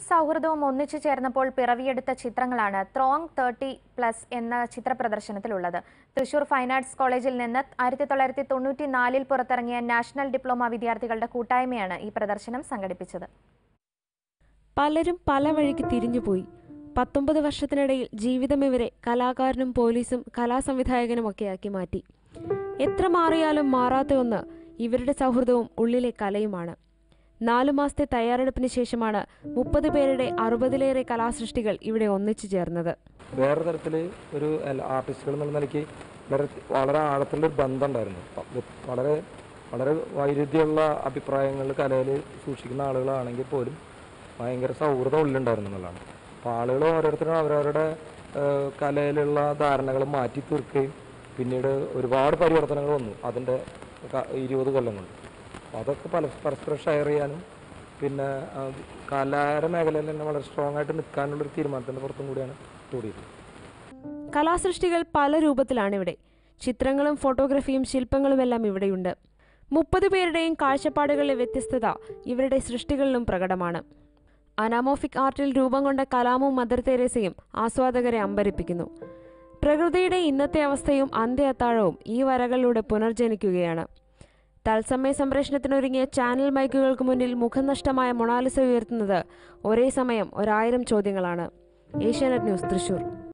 സൗഹൃദവും ഒന്നിച്ചു ചേർന്നപ്പോൾ പിറവിയെടുത്ത ചിത്രങ്ങളാണ് ത്രോങ് തേർട്ടി പ്ലസ് എന്ന ചിത്ര പ്രദർശനത്തിലുള്ളത് തൃശൂർ ഫൈൻ ആർട്സ് കോളേജിൽ നിന്ന് ആയിരത്തി തൊള്ളായിരത്തി തൊണ്ണൂറ്റി നാലിൽ പുറത്തിറങ്ങിയ നാഷണൽ ഡിപ്ലോമ വിദ്യാർത്ഥികളുടെ കൂട്ടായ്മയാണ് ഈ പ്രദർശനം സംഘടിപ്പിച്ചത് പലരും പല വഴിക്ക് തിരിഞ്ഞുപോയി പത്തൊമ്പത് വർഷത്തിനിടയിൽ ജീവിതം ഇവരെ കലാകാരനും പോലീസും കലാസംവിധായകനുമൊക്കെയാക്കി മാറ്റി എത്ര മാറിയാലും മാറാത്ത ഒന്ന് ഇവരുടെ സൗഹൃദവും ഉള്ളിലെ കലയുമാണ് നാലു മാസത്തെ തയ്യാറെടുപ്പിന് ശേഷമാണ് മുപ്പത് പേരുടെ അറുപതിലേറെ കലാസൃഷ്ടികൾ ഇവിടെ ഒന്നിച്ചു ചേർന്നത് വേറെ തരത്തിൽ ഒരു ആർട്ടിസ്റ്റുകൾ എന്നുള്ള നിലയ്ക്ക് വളരെ വളരെ ആഴത്തിലുള്ളൊരു ബന്ധം ഉണ്ടായിരുന്നു പ- വളരെ വളരെ വൈരുദ്ധ്യമുള്ള അഭിപ്രായങ്ങൾ കലയിൽ സൂക്ഷിക്കുന്ന ആളുകളാണെങ്കിൽ പോലും ഭയങ്കര സൗഹൃദം ഉള്ളിലുണ്ടായിരുന്നു എന്നുള്ളതാണ് അപ്പോൾ ആളുകൾ ഓരോരുത്തരും അവരവരുടെ ഏഹ്, കലയിലുള്ള ധാരണകൾ മാറ്റി തീർക്കുകയും പിന്നീട് ഒരുപാട് പരിവർത്തനങ്ങൾ വന്നു അതിൻ്റെ ക- ഇരുപത് കൊല്ലം കൊണ്ട് അപ്പോൾ അതൊക്കെ പല പരസ്പരം ഷെയർ ചെയ്യാനും പിന്നെ ആ, കലാര മേഖലയിൽ തന്നെ വളരെ സ്ട്രോങ് ആയിട്ട് നിൽക്കാനുള്ളൊരു തീരുമാനത്തിൻ്റെ പുറത്തും കൂടിയാണ് കൂടിയത് കലാസൃഷ്ടികൾ പല രൂപത്തിലാണ് ഇവിടെ ചിത്രങ്ങളും ഫോട്ടോഗ്രഫിയും ശില്പങ്ങളുമെല്ലാം ഇവിടെയുണ്ട് മുപ്പത് പേരുടെയും കാഴ്ചപ്പാടുകളിലെ വ്യത്യസ്തത ഇവരുടെ സൃഷ്ടികളിലും പ്രകടമാണ് അനാമോഫിക് ആർട്ടിൽ രൂപം കൊണ്ട കലാമും മദർ തെരേസയും ആസ്വാദകരെ അമ്പരിപ്പിക്കുന്നു പ്രകൃതിയുടെ ഇന്നത്തെ അവസ്ഥയും അന്ത്യ അത്താഴവും ഈ വരകളിലൂടെ പുനർജനിക്കുകയാണ് തത്സമയ സംപ്രേഷണത്തിനൊരുങ്ങിയ ചാനൽ മൈക്കുകൾക്ക് മുന്നിൽ മുഖം നഷ്ടമായ മൊണാലിസ ഉയർത്തുന്നത് ഒരേ സമയം ഒരായിരം ചോദ്യങ്ങളാണ് ഏഷ്യാനെറ്റ് ന്യൂസ് തൃശൂർ